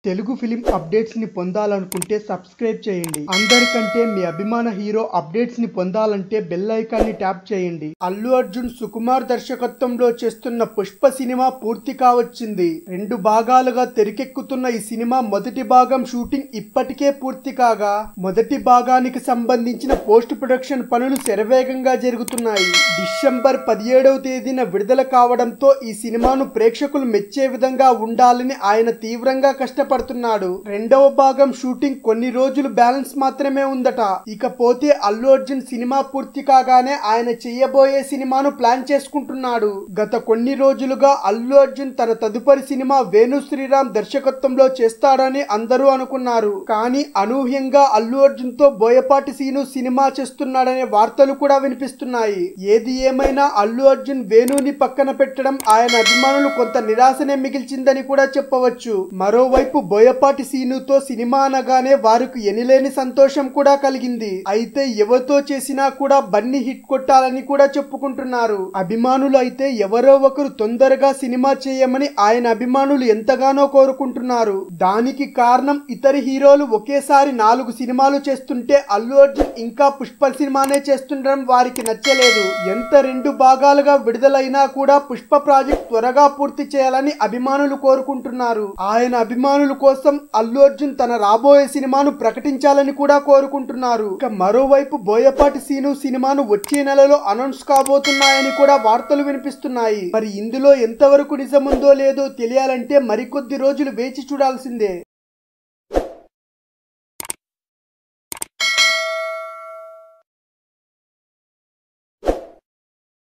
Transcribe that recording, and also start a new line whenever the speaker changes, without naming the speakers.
Telugu film updates ని పొందాలనుకుంటే subscribe చేయండి అందరికంటే మీ అభిమాన హీరో అప్డేట్స్ ని పొందాలంటే బెల్ ఐకాన్ ని ట్యాప్ చేయండి అల్లు అర్జున్ సుకుమార్ దర్శకత్వంలో చేస్తున్న పుష్ప సినిమా పూర్తి కావచ్చింది రెండు భాగాలుగా తెరకెక్కుతున్న ఈ సినిమా మొదటి భాగం షూటింగ్ ఇప్పటికే పూర్తి కాగా మొదటి భాగానికి సంబంధించిన పోస్ట్ ప్రొడక్షన్ పనులు శరవేగంగా జరుగుతున్నాయి డిసెంబర్ పదిహేడవ తేదీన విడుదల కావడంతో ఈ సినిమాను ప్రేక్షకులు మెచ్చే విధంగా ఉండాలని ఆయన తీవ్రంగా కష్టపడుతున్నాడు రెండవ భాగం షూటింగ్ కొన్ని రోజులు బ్యాలెన్స్ మాత్రమే ఉందట ఇకపోతే అల్లు అర్జున్ సినిమా పూర్తి కాగానే ఆయన చేయబోయే సినిమాను ప్లాన్ చేసుకుంటున్నాడు గత కొన్ని రోజులుగా అల్లు అర్జున్ తన తదుపరి సినిమా వేణు శ్రీరామ్ దర్శకత్వంలో చేస్తాడని అందరూ అనుకున్నారు కానీ అనూహ్యంగా అల్లు అర్జున్ తో బోయపాటి సీను సినిమా చేస్తున్నాడనే వార్తలు కూడా వినిపిస్తున్నాయి ఏది ఏమైనా అల్లు అర్జున్ వేణుని పక్కన పెట్టడం ఆయన అభిమానులు కొంత నిరాశనే మిగిల్చిందని కూడా చెప్పవచ్చు మరోవైపు బోయపాటి సీనుతో సినిమా అనగానే వారికి ఎనిలేని సంతోషం కూడా కలిగింది అయితే ఎవరితో చేసినా కూడా బన్నీ హిట్ కొట్టాలని కూడా చెప్పుకుంటున్నారు అభిమానులు అయితే ఎవరో ఒకరు తొందరగా సినిమా చేయమని ఆయన అభిమానులు ఎంతగానో కోరుకుంటున్నారు దానికి కారణం ఇతర హీరోలు ఒకేసారి నాలుగు సినిమాలు చేస్తుంటే అల్లు అర్జున్ ఇంకా పుష్ప సినిమానే చేస్తుండడం వారికి నచ్చలేదు ఎంత రెండు భాగాలుగా విడుదలైనా కూడా పుష్ప ప్రాజెక్ట్ త్వరగా పూర్తి చేయాలని అభిమానులు కోరుకుంటున్నారు ఆయన అభిమానుల కోసం అల్లు అర్జున్ తన రాబోయే సినిమాను ప్రకటించాలని కూడా కోరుకుంటున్నారు ఇక మరోవైపు బోయపాటి సీను సినిమాను వచ్చే నెలలో అనౌన్స్ కాబోతున్నాయని కూడా వార్తలు వినిపిస్తున్నాయి మరి ఇందులో ఎంతవరకు నిజముందో లేదో తెలియాలంటే మరికొద్ది రోజులు వేచి చూడాల్సిందే